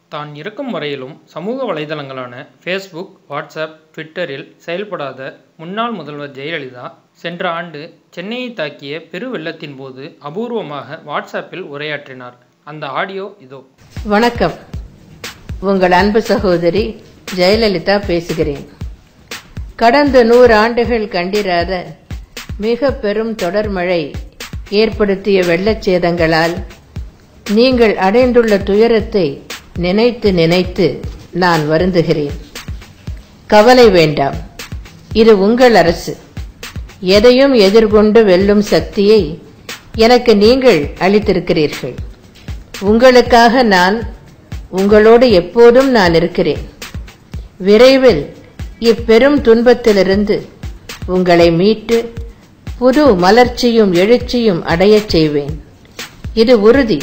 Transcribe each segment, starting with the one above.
தான் இருக்கும் வரையிலும் சமூக வலைதளங்களான ஃபேஸ்புக் வாட்ஸ்அப் ட்விட்டரில் செயல்படாத முன்னாள் முதல்வர் ஜெயலலிதா சென்ற ஆண்டு சென்னையை தாக்கிய பெரு வெள்ளத்தின் போது அபூர்வமாக வாட்ஸ்அப்பில் உரையாற்றினார் அந்த ஆடியோ இதோ வணக்கம் உங்கள் அன்பு சகோதரி ஜெயலலிதா பேசுகிறேன் கடந்த நூறு ஆண்டுகள் கண்டிராத மிக பெரும் தொடர்மழை ஏற்படுத்திய வெள்ளச்சேதங்களால் நீங்கள் அடைந்துள்ள துயரத்தை நினைத்து நினைத்து நான் வருந்துகிறேன் கவலை வேண்டாம் இது உங்கள் அரசு எதையும் எதிர்கொண்டு வெல்லும் சக்தியை எனக்கு நீங்கள் அளித்திருக்கிறீர்கள் உங்களுக்காக நான் உங்களோடு எப்போதும் நான் இருக்கிறேன் விரைவில் இப்பெரும் துன்பத்திலிருந்து உங்களை மீட்டு புது மலர்ச்சியும் எழுச்சியும் அடையச் செய்வேன் இது உறுதி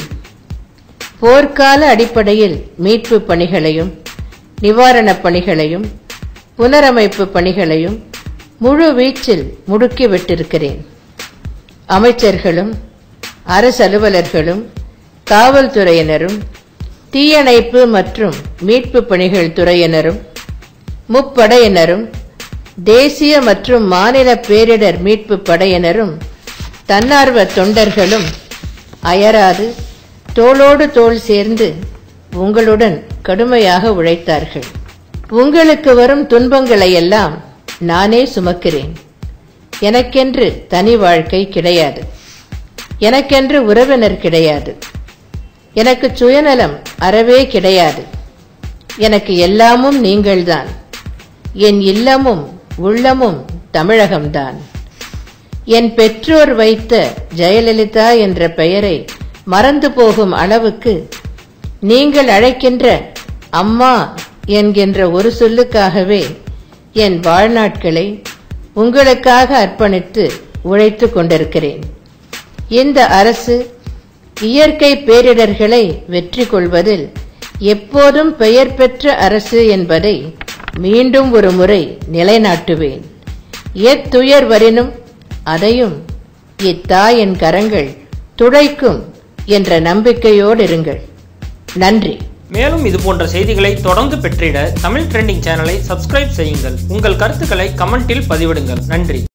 போர்க்கால அடிப்படையில் மீட்பு பணிகளையும் நிவாரணப் பணிகளையும் புனரமைப்பு பணிகளையும் முழு வீச்சில் முடுக்கிவிட்டிருக்கிறேன் அமைச்சர்களும் அரசு அலுவலர்களும் காவல்துறையினரும் தீயணைப்பு மற்றும் மீட்பு பணிகள் துறையினரும் முப்படையினரும் தேசிய மற்றும் மாநில பேரிடர் மீட்பு படையினரும் தன்னார்வ தொண்டர்களும் அயராது தோளோடு தோள் சேர்ந்து உங்களுடன் கடுமையாக உழைத்தார்கள் உங்களுக்கு வரும் துன்பங்களை எல்லாம் நானே சுமக்கிறேன் எனக்கென்று தனி வாழ்க்கை கிடையாது எனக்கென்று உறவினர் கிடையாது எனக்கு சுயநலம் அறவே கிடையாது எனக்கு எல்லாமும் நீங்கள்தான் என் இல்லமும் உள்ளமும் தமிழகம்தான் என் பெற்றோர் வைத்த ஜெயலலிதா என்ற பெயரை மறந்து போகும் அளவுக்கு நீங்கள் அழைக்கின்ற அம்மா என்கின்ற ஒரு சொல்லுக்காகவே என் வாழ்நாட்களை உங்களுக்காக அர்ப்பணித்து உழைத்து கொண்டிருக்கிறேன் இந்த அரசு இயற்கை பேரிடர்களை வெற்றி கொள்வதில் எப்போதும் பெயர் பெற்ற அரசு என்பதை மீண்டும் ஒரு முறை நிலைநாட்டுவேன் எத்துயர் வரினும் அதையும் இத்தாயின் கரங்கள் துடைக்கும் என்ற நம்பிக்கையோடு இருங்கள் நன்றி மேலும் இது போன்ற செய்திகளை தொடர்ந்து பெற்றிட தமிழ் ட்ரெண்டிங் சேனலை சப்ஸ்கிரைப் செய்யுங்கள் உங்கள் கருத்துக்களை கமெண்டில் பதிவிடுங்கள் நன்றி